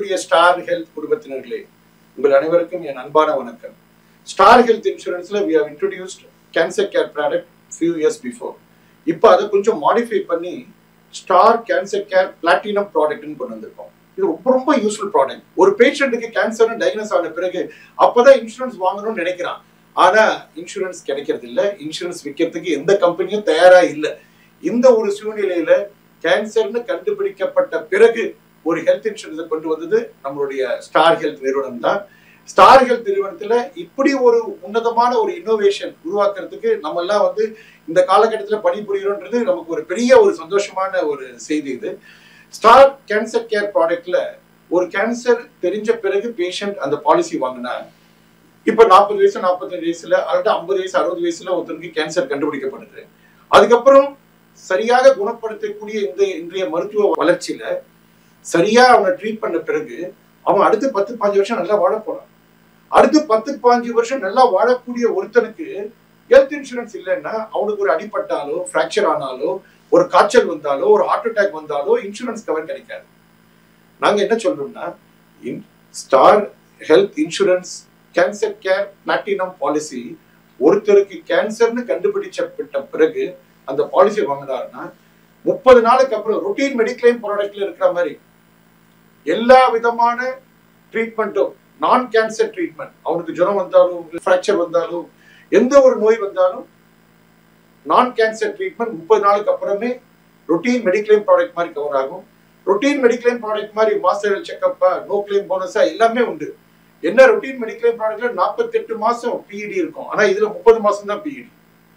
அன்பிற்குரிய star health குடும்பத்தினர்களே உங்கள் அனைவருக்கும் என் அன்பான வணக்கம் ஸ்டார் ஹெல்த் இன்சூரன்ஸ்ல we have introduced cancer care product few years before இப்போ அதை கொஞ்சம் மாடிஃபை பண்ணி ஸ்டார் கேன்சர் கேர் பிளாட்டினம் ப்ராடக்ட்னு கொண்டு வந்திருக்கோம் இது ரொம்ப ரொம்ப யூஸ்ஃபுல் ப்ராடக்ட் ஒரு பேஷண்ட்டுக்கு கேன்சர்னு டயக்னோஸ் ஆன பிறகு அப்பதான் இன்சூரன்ஸ் வாங்கணும்னு நினைக்கிறான் ஆனா இன்சூரன்ஸ் கிடைக்கிறது இல்ல இன்சூரன்ஸ் விற்கிறதுக்கு எந்த கம்பெனியும் தயாரா இல்ல இந்த ஒரு சூழ்நிலையில கேன்சர்னு கண்டுபிடிக்கப்பட்ட பிறகு ஒரு ஹெல்த் இன்சூரன்ஸை கொண்டு வந்தது நம்மளுடைய ஸ்டார் ஹெல்த் நிறுவனம் தான் ஸ்டார் ஹெல்த் நிறுவனத்துல இப்படி ஒரு உன்னதமான ஒரு இன்னோவேஷன் உருவாக்குறதுக்கு நம்ம எல்லாம் வந்து இந்த காலகட்டத்தில் பணிபுரிகிறோன்றது நமக்கு ஒரு பெரிய ஒரு சந்தோஷமான ஒரு செய்தி இது ஸ்டார் கேன்சர் கேர் ப்ராடக்ட்ல ஒரு கேன்சர் தெரிஞ்ச பிறகு பேஷண்ட் அந்த பாலிசி வாங்கினா இப்ப நாற்பது வயசு நாற்பத்தஞ்சு வயசுல அல்லது ஐம்பது வயசு அறுபது வயசுல ஒருத்தருக்கு கேன்சர் கண்டுபிடிக்கப்படுது அதுக்கப்புறம் சரியாக குணப்படுத்தக்கூடிய இந்த இன்றைய மருத்துவ வளர்ச்சியில சரியா அவனை ட்ரீட் பண்ண பிறகு அவன் அடுத்து பத்து பாஞ்சு வருஷம் நல்லா வாழ போறான் அடுத்து பத்து பாஞ்சு வருஷம் நல்லா வாழக்கூடிய ஒருத்தனுக்கு ஹெல்த் இன்சூரன்ஸ் இல்லைன்னா அவனுக்கு ஒரு அடிபட்டாலோ ஃப்ராக்சர் ஆனாலோ ஒரு காய்ச்சல் வந்தாலோ ஒரு ஹார்ட் அட்டாக் வந்தாலோ இன்சூரன்ஸ் கவர் கிடைக்காது நாங்க என்ன சொல்றோம்னா star health insurance cancer care platinum policy ஒருத்தருக்கு கேன்சர்னு கண்டுபிடிச்சப்பட்ட பிறகு அந்த பாலிசி வாங்கினாருன்னா முப்பது நாளுக்கு அப்புறம் ரொட்டீன் மெடிக்ளைம் ப்ராடக்ட்ல இருக்கிற மாதிரி எல்லா விதமான ட்ரீட்மெண்ட்டும் நான் கேன்சர் ட்ரீட்மெண்ட் அவனுக்கு ஜுரம் வந்தாலும் ஃப்ராக்சர் வந்தாலும் எந்த ஒரு நோய் வந்தாலும் நான் கேன்சர் ட்ரீட்மெண்ட் முப்பது நாளுக்கு அப்புறமே ரொட்டீன் மெடிக்ளைம் ப்ராடக்ட் மாதிரி கவர் ஆகும் ரொட்டீன் மெடிக்ளைம் ப்ராடக்ட் மாதிரி மாஸ்டர் செக்கப்பா நோ கிளைம் போனஸா எல்லாமே உண்டு என்ன ரொட்டீன் மெடிக்ளைம் ப்ராடக்ட்ல நாற்பத்தெட்டு மாசம் பிஇடி இருக்கும் ஆனா இதுல முப்பது மாசம் தான் பிஇடி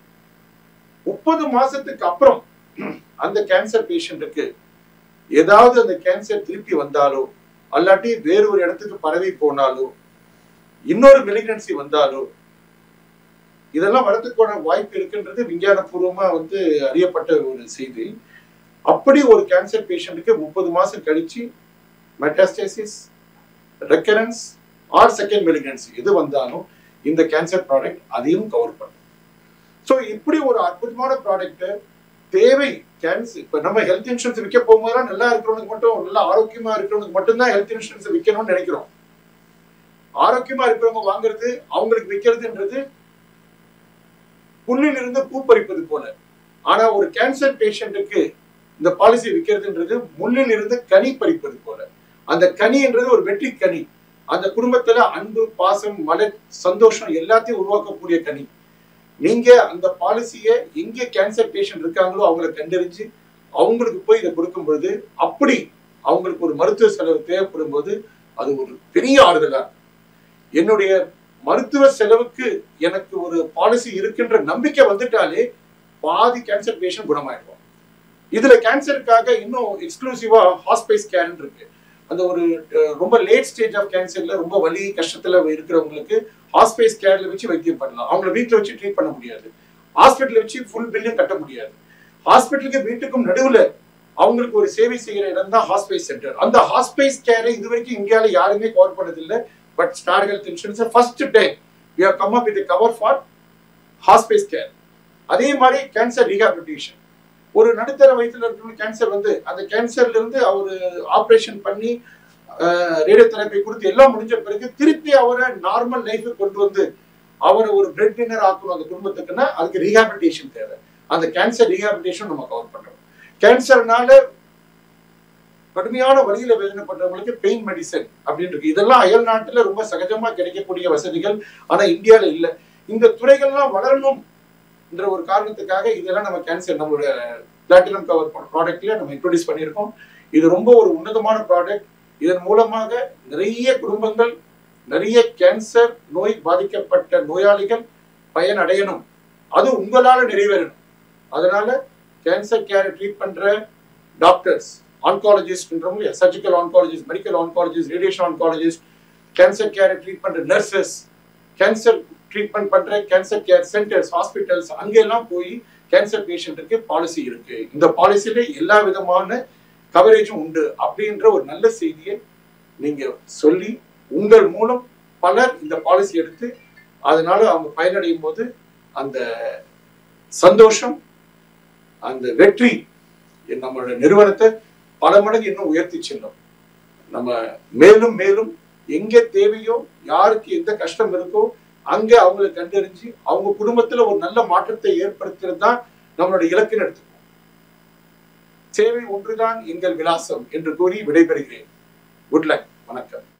முப்பது மாசத்துக்கு அப்புறம் அந்த கேன்சர் பேஷண்ட்டுக்கு ஏதாவது அந்த கேன்சர் திருப்பி வந்தாலோ அல்லாட்டி வேறு ஒரு இடத்துக்கு பரவி போனாலோ இன்னொரு மெலிக்னன்சி வந்தாலோ இதெல்லாம் வரதுக்கான வாய்ப்பு இருக்குன்றது விஞ்ஞானபூர்வமா வந்து அறியப்பட்ட ஒரு செய்தி அப்படி ஒரு கேன்சர் பேஷண்ட்டுக்கு முப்பது மாசம் கழிச்சு metastasis recurrence or second malignancy எது வந்தாலும் இந்த கேன்சர் ப்ராடக்ட் அதையும் கவர் பண்ணும் ஸோ இப்படி ஒரு அற்புதமான ப்ராடக்ட் தேவை கேன்சர் இப்போ நம்ம ஹெல்த் இன்சூரன்ஸ் விற்க போகும்போதெல்லாம் நல்லா இருக்கிறவனுக்கு மட்டும் நல்லா ஆரோக்கியமா இருக்கிறவனுக்கு மட்டும்தான் ஹெல்த் இன்சூரன்ஸ் விற்கணும்னு நினைக்கிறோம் ஆரோக்கியமா இருக்கிறவங்க வாங்குறது அவங்களுக்கு விற்கிறதுன்றது புண்ணில் இருந்து பூ பறிப்பது போல ஆனா ஒரு கேன்சர் பேஷண்ட்டுக்கு இந்த பாலிசி விற்கிறதுன்றது முள்ளில் இருந்து கனி பறிப்பது போல அந்த கனின்றது ஒரு வெற்றி கனி அந்த குடும்பத்துல அன்பு பாசம் மலர் சந்தோஷம் எல்லாத்தையும் உருவாக்கக்கூடிய கனி நீங்க அந்த பாலிசியை எங்க கேன்சர் பேஷண்ட் இருக்காங்களோ அவங்கள கண்டறிஞ்சு அவங்களுக்கு போய் இதை கொடுக்கும் பொழுது அப்படி அவங்களுக்கு ஒரு மருத்துவ செலவு தேவைப்படும் போது அது ஒரு பெரிய ஆறுதலா என்னுடைய மருத்துவ செலவுக்கு எனக்கு ஒரு பாலிசி இருக்குன்ற நம்பிக்கை வந்துட்டாலே பாதி கேன்சர் பேஷண்ட் குணமாயிடுவோம் இதுல கேன்சருக்காக இன்னும் எக்ஸ்க்ளூசிவா ஹாஸ்பைஸ் கேர் இருக்கு அந்த ஒரு ரொம்ப லேட் ஸ்டேஜ் ஆஃப் கேன்சர்ல ரொம்ப வலி கஷ்டத்துல இருக்கிறவங்களுக்கு ஹாஸ்பைஸ் கேர்ல வச்சு வைத்தியம் பண்ணலாம் அவங்கள வீட்டுல வச்சு ட்ரீட் பண்ண முடியாது ஹாஸ்பிட்டல் வச்சு ஃபுல் பில்லும் கட்ட முடியாது ஹாஸ்பிட்டலுக்கு வீட்டுக்கும் நடுவுல அவங்களுக்கு ஒரு சேவை செய்யற இடம் தான் ஹாஸ்பைஸ் சென்டர் அந்த ஹாஸ்பைஸ் கேரை இது வரைக்கும் இந்தியாவில யாருமே கவர் பண்ணதில்லை but star health insurance first time we have come up with cover for hospice care அதே மாதிரி கேன்சர் ரீஹாபிலிட்டேஷன் ஒரு நடுத்தர வயசுல இருக்கிற கேன்சர் வந்து அந்த கேன்சர்ல இருந்து அவர் ஆப்ரேஷன் பண்ணி ரேடியோ தெரப்பி கொடுத்து எல்லாம் முடிஞ்ச பிறகு திருப்பி அவரை நார்மல் லைஃபுக்கு கொண்டு வந்து அவரை ஒரு பிரெட் டின்னர் ஆக்கணும் அந்த குடும்பத்துக்குன்னா அதுக்கு ரீஹாபிலிட்டேஷன் தேவை அந்த கேன்சர் ரீஹாபிலிட்டேஷன் நம்ம கவர் பண்றோம் கேன்சர்னால கடுமையான வழியில வேதனைப்படுறவங்களுக்கு பெயின் மெடிசன் அப்படின்னு இருக்கு இதெல்லாம் அயல் நாட்டுல ரொம்ப சகஜமா கிடைக்கக்கூடிய வசதிகள் ஆனா இந்தியால இல்ல இந்த துறைகள்லாம் வளரணும் என்ற ஒரு காரணத்துக்காக இதெல்லாம் நம்ம கேன்சர் நம்மளோட பிளாட்டினம் கவர் ப்ராடக்ட்ல நம்ம இன்ட்ரோடியூஸ் பண்ணியிருக்கோம் இது ரொம்ப ஒரு உன்னதமான ப்ராடக்ட் இதன் மூலமாக நிறைய குடும்பங்கள் நிறைய கேன்சர் நோய் பாதிக்கப்பட்ட நோயாளிகள் பயனடையணும் அது உங்களால நிறைவேறணும் அதனால கேன்சர் கேரை ட்ரீட் பண்ற டாக்டர்ஸ் ஆன்காலஜிஸ்ட்ன்றவங்க surgical oncologist medical oncologist radiation oncologist cancer கேரை ட்ரீட் பண்ற நர்சஸ் கேன்சர் ட்ரீட்மெண்ட் பண்ற கேன்சர் கேர் சென்டர்ஸ் ஹாஸ்பிட்டல்ஸ் அங்கெல்லாம் போய் கேன்சர் பேஷண்ட்டுக்கு பாலிசி இருக்கு இந்த பாலிசியில எல்லா விதமான கவரேஜும் உண்டு அப்படின்ற ஒரு நல்ல செய்தியை நீங்க சொல்லி உங்கள் மூலம் பலர் இந்த பாலிசி எடுத்து அதனால அவங்க பயனடையும் போது அந்த சந்தோஷம் அந்த வெற்றி நம்மளோட நிறுவனத்தை பல மடங்கு இன்னும் உயர்த்தி செல்லும் நம்ம மேலும் மேலும் எங்க தேவையோ யாருக்கு எந்த கஷ்டம் இருக்கோ அங்க அவங்களை கண்டறிஞ்சு அவங்க குடும்பத்துல ஒரு நல்ல மாற்றத்தை ஏற்படுத்துறது தான் நம்மளோட இலக்குன்னு எடுத்துக்கோம் சேவை ஒன்றுதான் எங்கள் விலாசம் என்று கூறி விடைபெறுகிறேன் குட் லக் வணக்கம்